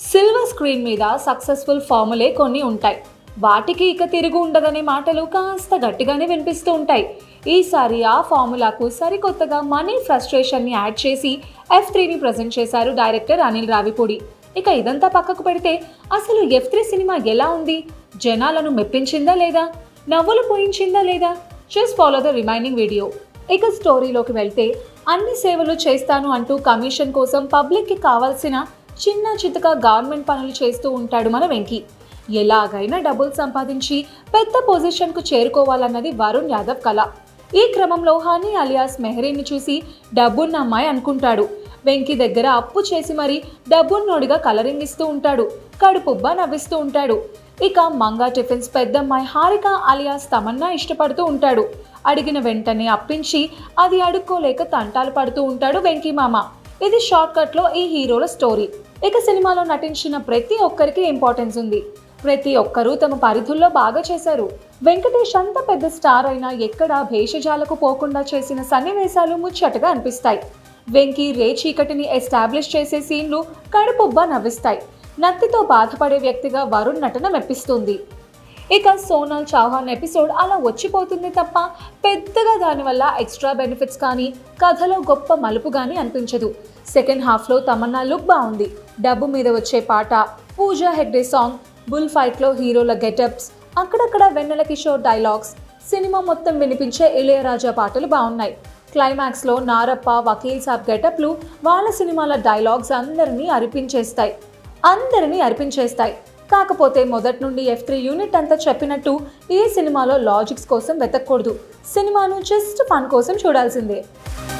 silver screen మీద successful ఫార్ములే కొన్ని ఉంటాయి వాటికి ఇక తిరుగు ఉండదనే మాటలు కాస్త గట్టిగానే వినిపిస్తూ ఉంటాయి ఈసారి ఆ ఫార్ములాకు సరికొత్తగా మనీ ఫ్రస్ట్రేషన్ని యాడ్ చేసి ఎఫ్ త్రీని ప్రజెంట్ చేశారు డైరెక్టర్ అనిల్ రావిపూడి ఇక ఇదంతా పక్కకు పెడితే అసలు ఎఫ్ త్రీ సినిమా ఎలా ఉంది జనాలను మెప్పించిందా లేదా నవ్వులు పోయించిందా లేదా just follow the remaining video ఇక స్టోరీలోకి వెళ్తే అన్ని సేవలు చేస్తాను అంటూ కమిషన్ కోసం పబ్లిక్కి కావాల్సిన చిన్న చితక గవర్నమెంట్ పనులు చేస్తూ ఉంటాడు మన వెంకీ ఎలాగైనా డబ్బులు సంపాదించి పెద్ద పొజిషన్కు చేరుకోవాలన్నది వరుణ్ యాదవ్ కళ ఈ క్రమంలో హనీ అలియాస్ మెహరీని చూసి డబ్బున్న అమ్మాయి అనుకుంటాడు వెంకీ దగ్గర అప్పు చేసి మరీ డబ్బున్నోడిగా కలరింగ్ ఇస్తూ ఉంటాడు కడుపుబ్బా నవ్విస్తూ ఉంటాడు ఇక మంగా టిఫిన్స్ పెద్దమ్మాయి హారిక అలియాస్ తమన్నా ఇష్టపడుతూ ఉంటాడు అడిగిన వెంటనే అప్పించి అది అడుక్కోలేక తంటాలు పడుతూ ఉంటాడు వెంకీ మామ ఇది షార్ట్ కట్ లో ఈ హీరోల స్టోరీ ఇక సినిమాలో నటించిన ప్రతి ఒక్కరికి ఇంపార్టెన్స్ ఉంది ప్రతి ఒక్కరూ తమ పరిధుల్లో బాగా చేశారు వెంకటేష్ అంత పెద్ద స్టార్ అయినా ఎక్కడా భేషజాలకు పోకుండా చేసిన సన్నివేశాలు ముచ్చటగా అనిపిస్తాయి వెంకీ రే చీకటిని ఎస్టాబ్లిష్ చేసే సీన్లు కడుపుబ్బా నవ్విస్తాయి నత్తితో బాధపడే వ్యక్తిగా వరుణ్ నటన మెప్పిస్తుంది ఇక సోనాల్ చౌహాన్ ఎపిసోడ్ అలా వచ్చిపోతుంది తప్ప పెద్దగా దానివల్ల ఎక్స్ట్రా బెనిఫిట్స్ కానీ కథలో గొప్ప మలుపు కానీ అనిపించదు సెకండ్ హాఫ్లో తమన్నా లుక్ బాగుంది డబ్బు మీద వచ్చే పాట పూజా హెగ్డే సాంగ్ బుల్ ఫైట్లో హీరోల గెటప్స్ అక్కడక్కడ వెన్నెల కిషోర్ డైలాగ్స్ సినిమా మొత్తం వినిపించే ఇళయరాజా పాటలు బాగున్నాయి క్లైమాక్స్లో నారప్ప వకీల్ సాబ్ గెటప్లు వాళ్ళ సినిమాల డైలాగ్స్ అందరినీ అరిపించేస్తాయి అందరినీ అర్పించేస్తాయి కాకపోతే మొదటి నుండి ఎఫ్ త్రీ యూనిట్ అంతా చెప్పినట్టు ఈ సినిమాలో లాజిక్స్ కోసం వెతకూడదు సినిమాను జస్ట్ ఫన్ కోసం చూడాల్సిందే